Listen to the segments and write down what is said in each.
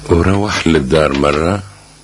وروح للدار مرة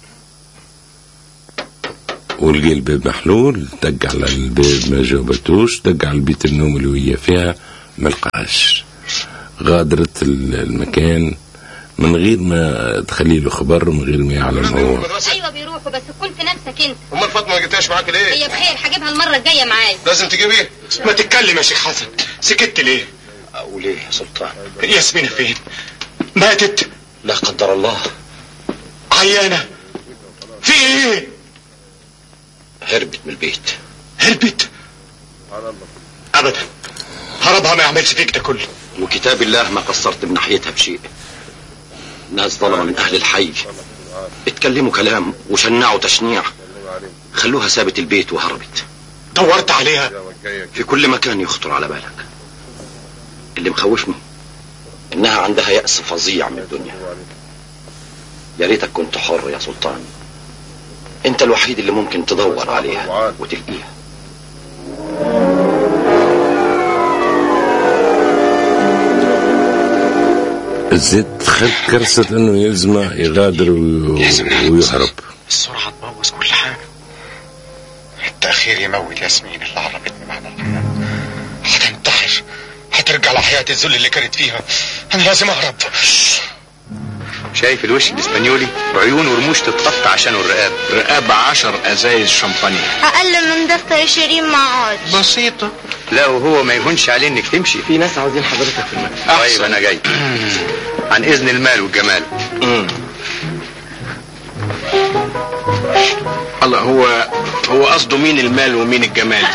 ولقي الباب محلول دق على الباب ما جاوبتوش دق على البيت النوم اللي هي فيها ما لقاش غادرت المكان من غير ما تخلي له خبر من غير ما يعلم هو ايوه بيروحوا بس كن في نفسك انت امال فاطمه ما جبتهاش معاك ليه؟ هي بخير هجيبها المره الجايه معايا لازم تجيبيه ما تتكلم يا شيخ حسن سكت ليه اقول ايه يا سلطان ياسمينة فين ماتت لا قدر الله عيانة في ايه هربت من البيت هربت ابدا هربها ما يعملش فيك ده كله وكتاب الله ما قصرت من ناحيتها بشيء ناس ظلمة من أهل الحي اتكلموا كلام وشنعوا تشنيع خلوها سابت البيت وهربت دورت عليها في كل مكان يخطر على بالك اللي مخوفني إنها عندها يأس فظيع من الدنيا يا ريتك كنت حر يا سلطان انت الوحيد اللي ممكن تدور عليها وتلقيها زيد خد كرسة انه يلزمه يغادر و- ويهرب السرعة تبوظ كل حاجة التأخير يموت ياسمين اللي عرفتني معنى الحياة هتنتحر هترجع لحياة الذل اللي كانت فيها أنا لازم أهرب شايف الوش الاسبانيولي وعيون ورموش تتقطع عشان الرقاب رقاب عشر ازايز شمبانيا اقل من دفتر عشرين معاد بسيطة لا وهو ما يهونش عليه انك تمشي في ناس عاوزين حضرتك في المكتب طيب انا جاي عن اذن المال والجمال الله هو هو قصده مين المال ومين الجمال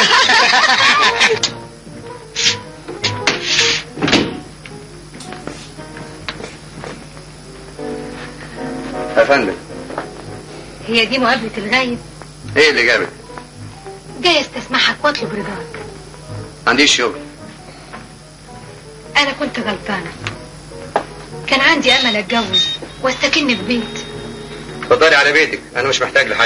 يا فندم هي دي مقابله الغايب ايه اللي جابك جاي استسمحك واطلب رضاك ما عنديش شغل انا كنت غلطانه كان عندي امل اتجوز واستكن في بيت اتفضلي على بيتك انا مش محتاج لحد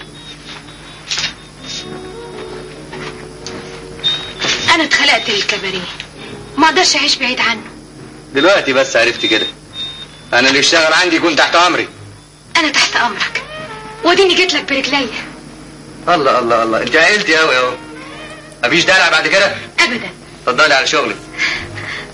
انا اتخلقت للكباريه ما اقدرش اعيش بعيد عنه دلوقتي بس عرفت كده انا اللي يشتغل عندي يكون تحت امري انا تحت امرك وديني جيت لك برجليا الله الله الله انت عيلتي قوي اهو مفيش دلع بعد كده ابدا اتفضلي على شغلك